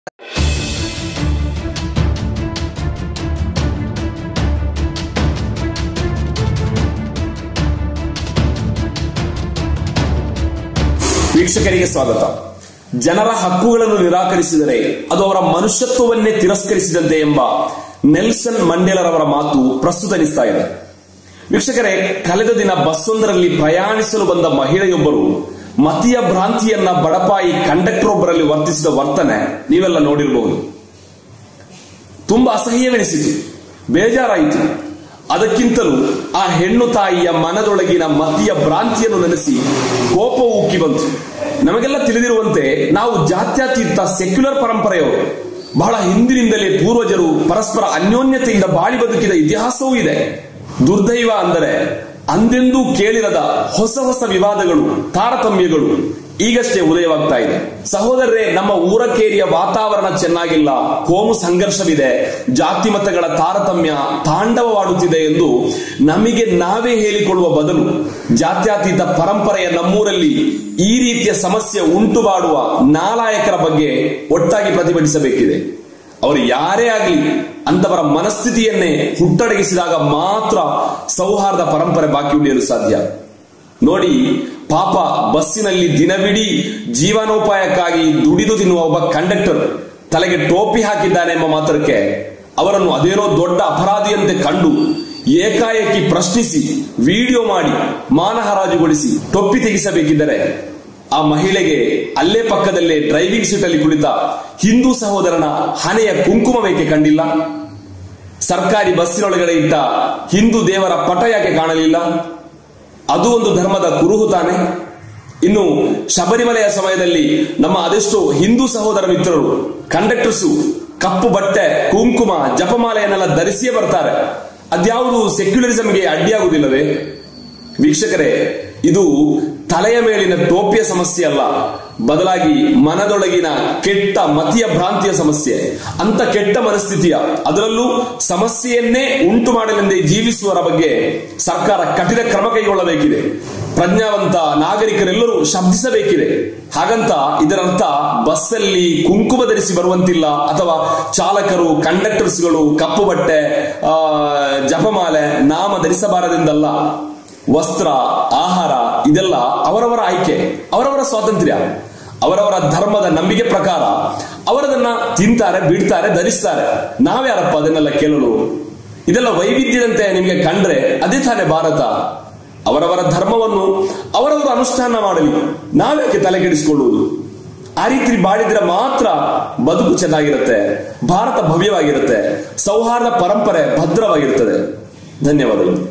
ವೀಕ್ಷಕರಿಗೆ ಸ್ವಾಗತ ಜನರ ಹಕ್ಕುಗಳನ್ನು ನಿರಾಕರಿಸಿದರೆ ಅದು ಅವರ ಮನುಷ್ಯತ್ವವನ್ನೇ ತಿರಸ್ಕರಿಸಿದಂತೆ ಎಂಬ ನೆಲ್ಸನ್ ಮಂಡೇಲರವರ ಮಾತು ಪ್ರಸ್ತುತ ಅನಿಸ್ತಾ ಇದೆ ವೀಕ್ಷಕರೇ ಕಳೆದ ದಿನ ಬಸ್ಸೊಂದರಲ್ಲಿ ಪ್ರಯಾಣಿಸಲು ಬಂದ ಮಹಿಳೆಯೊಬ್ಬರು ಮತೀಯ ಭ್ರಾಂತಿಯನ್ನ ಬಡಪಾಯಿ ಕಂಡಕ್ಟರ್ ಒಬ್ಬರಲ್ಲಿ ವರ್ತಿಸಿದ ವರ್ತನೆ ನೀವೆಲ್ಲ ನೋಡಿರಬಹುದು ತುಂಬಾ ಅಸಹ್ಯವೆನಿಸಿತು ಬೇಜಾರಾಯಿತು ಅದಕ್ಕಿಂತಲೂ ಆ ಹೆಣ್ಣು ತಾಯಿಯ ಮನದೊಳಗಿನ ಮತೀಯ ಭ್ರಾಂತಿಯನ್ನು ನೆನೆಸಿ ಕೋಪ ಉಕ್ಕಿ ಬಂತು ನಮಗೆಲ್ಲ ತಿಳಿದಿರುವಂತೆ ನಾವು ಜಾತ್ಯತೀತ ಸೆಕ್ಯುಲರ್ ಪರಂಪರೆಯವರು ಬಹಳ ಹಿಂದಿನಿಂದಲೇ ಪೂರ್ವಜರು ಪರಸ್ಪರ ಅನ್ಯೋನ್ಯತೆಯಿಂದ ಬಾಳಿ ಬದುಕಿದ ಇತಿಹಾಸವೂ ಇದೆ ದುರ್ದೈವ ಅಂದರೆ ಅಂದೆಂದೂ ಕೇಳಿರದ ಹೊಸ ಹೊಸ ವಿವಾದಗಳು ತಾರತಮ್ಯಗಳು ಈಗಷ್ಟೇ ಉದಯವಾಗ್ತಾ ಇದೆ ಸಹೋದರರೇ ನಮ್ಮ ಊರಕೇರಿಯ ವಾತಾವರಣ ಚೆನ್ನಾಗಿಲ್ಲ ಕೋಮು ಸಂಘರ್ಷವಿದೆ ಜಾತಿ ಮತಗಳ ತಾರತಮ್ಯ ತಾಂಡವವಾಡುತ್ತಿದೆ ಎಂದು ನಮಗೆ ನಾವೇ ಹೇಳಿಕೊಳ್ಳುವ ಬದಲು ಜಾತ್ಯತೀತ ಪರಂಪರೆಯ ನಮ್ಮೂರಲ್ಲಿ ಈ ರೀತಿಯ ಸಮಸ್ಯೆ ಉಂಟು ಮಾಡುವ ನಾಲಾಯಕರ ಬಗ್ಗೆ ಒಟ್ಟಾಗಿ ಪ್ರತಿಭಟಿಸಬೇಕಿದೆ ಅವರು ಯಾರೇ ಆಗಲಿ ಅಂತವರ ಮನಸ್ಥಿತಿಯನ್ನೇ ಹುಟ್ಟಡಗಿಸಿದಾಗ ಮಾತ್ರ ಸೌಹಾರ್ದ ಪರಂಪರೆ ಬಾಕಿ ಉಳಿಯಲು ಸಾಧ್ಯ ನೋಡಿ ಪಾಪ ಬಸ್ಸಿನಲ್ಲಿ ದಿನವಿಡೀ ಜೀವನೋಪಾಯಕ್ಕಾಗಿ ದುಡಿದು ತಿನ್ನುವ ಒಬ್ಬ ಕಂಡಕ್ಟರ್ ತಲೆಗೆ ಟೋಪಿ ಹಾಕಿದ್ದಾನೆ ಎಂಬ ಮಾತ್ರಕ್ಕೆ ಅವರನ್ನು ಅದೇನೋ ದೊಡ್ಡ ಅಪರಾಧಿಯಂತೆ ಕಂಡು ಏಕಾಏಕಿ ಪ್ರಶ್ನಿಸಿ ವಿಡಿಯೋ ಮಾಡಿ ಮಾನಹರಾಜುಗೊಳಿಸಿ ಟೊಪ್ಪಿ ತೆಗೆಸಬೇಕಿದ್ದರೆ ಆ ಮಹಿಳೆಗೆ ಅಲ್ಲೇ ಪಕ್ಕದಲ್ಲೇ ಡ್ರೈವಿಂಗ್ ಸೀಟ್ ಅಲ್ಲಿ ಕುಳಿತ ಹಿಂದೂ ಸಹೋದರನ ಹಣೆಯ ಕುಂಕುಮವೇಕೆ ಕಂಡಿಲ್ಲ ಸರ್ಕಾರಿ ಬಸ್ಸಿನೊಳಗಡೆ ಇಟ್ಟ ಹಿಂದೂ ದೇವರ ಪಟ ಯಾಕೆ ಕಾಣಲಿಲ್ಲ ಅದು ಒಂದು ಧರ್ಮದ ಕುರುಹು ತಾನೆ ಇನ್ನು ಶಬರಿಮಲೆಯ ಸಮಯದಲ್ಲಿ ನಮ್ಮ ಅದೆಷ್ಟೋ ಹಿಂದೂ ಸಹೋದರ ಮಿತ್ರರು ಕಂಡಕ್ಟರ್ಸು ಕಪ್ಪು ಬಟ್ಟೆ ಕುಂಕುಮ ಜಪಮಾಲೆಯನ್ನೆಲ್ಲ ಧರಿಸಿಯೇ ಬರ್ತಾರೆ ಅದ್ಯಾವುದು ಸೆಕ್ಯುಲರಿಸಂಗೆ ಅಡ್ಡಿಯಾಗುವುದಿಲ್ಲವೇ ವೀಕ್ಷಕರೇ ಇದು ತಲೆಯ ಮೇಲಿನ ಟೋಪಿಯ ಸಮಸ್ಯೆ ಅಲ್ಲ ಬದಲಾಗಿ ಮನದೊಳಗಿನ ಕೆಟ್ಟ ಮತೀಯ ಭ್ರಾಂತಿಯ ಸಮಸ್ಯೆ ಅಂತ ಕೆಟ್ಟ ಮನಸ್ಥಿತಿಯ ಅದರಲ್ಲೂ ಸಮಸ್ಯೆಯನ್ನೇ ಉಂಟು ಮಾಡಲೆಂದೇ ಜೀವಿಸುವರ ಬಗ್ಗೆ ಸರ್ಕಾರ ಕಠಿಣ ಕ್ರಮ ಕೈಗೊಳ್ಳಬೇಕಿದೆ ಪ್ರಜ್ಞಾವಂತ ನಾಗರಿಕರೆಲ್ಲರೂ ಶಬ್ದಿಸಬೇಕಿದೆ ಹಾಗಂತ ಇದರರ್ಥ ಬಸ್ಸಲ್ಲಿ ಕುಂಕುಮ ಧರಿಸಿ ಬರುವಂತಿಲ್ಲ ಅಥವಾ ಚಾಲಕರು ಕಂಡಕ್ಟರ್ಸ್ಗಳು ಕಪ್ಪು ಬಟ್ಟೆ ಆ, ಜಪಮಾಲೆ ನಾಮ ಧರಿಸಬಾರದೆಂದಲ್ಲ ವಸ್ತ್ರ ಆಹಾರ ಇದೆಲ್ಲ ಅವರವರ ಆಯ್ಕೆ ಅವರವರ ಸ್ವಾತಂತ್ರ್ಯ ಅವರವರ ಧರ್ಮದ ನಂಬಿಕೆ ಪ್ರಕಾರ ಅವರದನ್ನ ತಿಂತಾರೆ ಬಿಡ್ತಾರೆ ಧರಿಸ್ತಾರೆ ನಾವ್ಯಾರಪ್ಪ ಅದನ್ನೆಲ್ಲ ಕೇಳಲು ಇದೆಲ್ಲ ವೈವಿಧ್ಯದಂತೆ ನಿಮಗೆ ಕಂಡ್ರೆ ಅದೇ ತಾನೇ ಭಾರತ ಅವರವರ ಧರ್ಮವನ್ನು ಅವರವರು ಅನುಷ್ಠಾನ ಮಾಡಲಿ ನಾವೇಕೆ ತಲೆಕೆಡಿಸಿಕೊಳ್ಳುವುದು ಆ ರೀತಿ ಬಾಳಿದ್ರೆ ಮಾತ್ರ ಬದುಕು ಚೆನ್ನಾಗಿರುತ್ತೆ ಭಾರತ ಭವ್ಯವಾಗಿರುತ್ತೆ ಸೌಹಾರ್ದ ಪರಂಪರೆ ಭದ್ರವಾಗಿರುತ್ತದೆ ಧನ್ಯವಾದಗಳು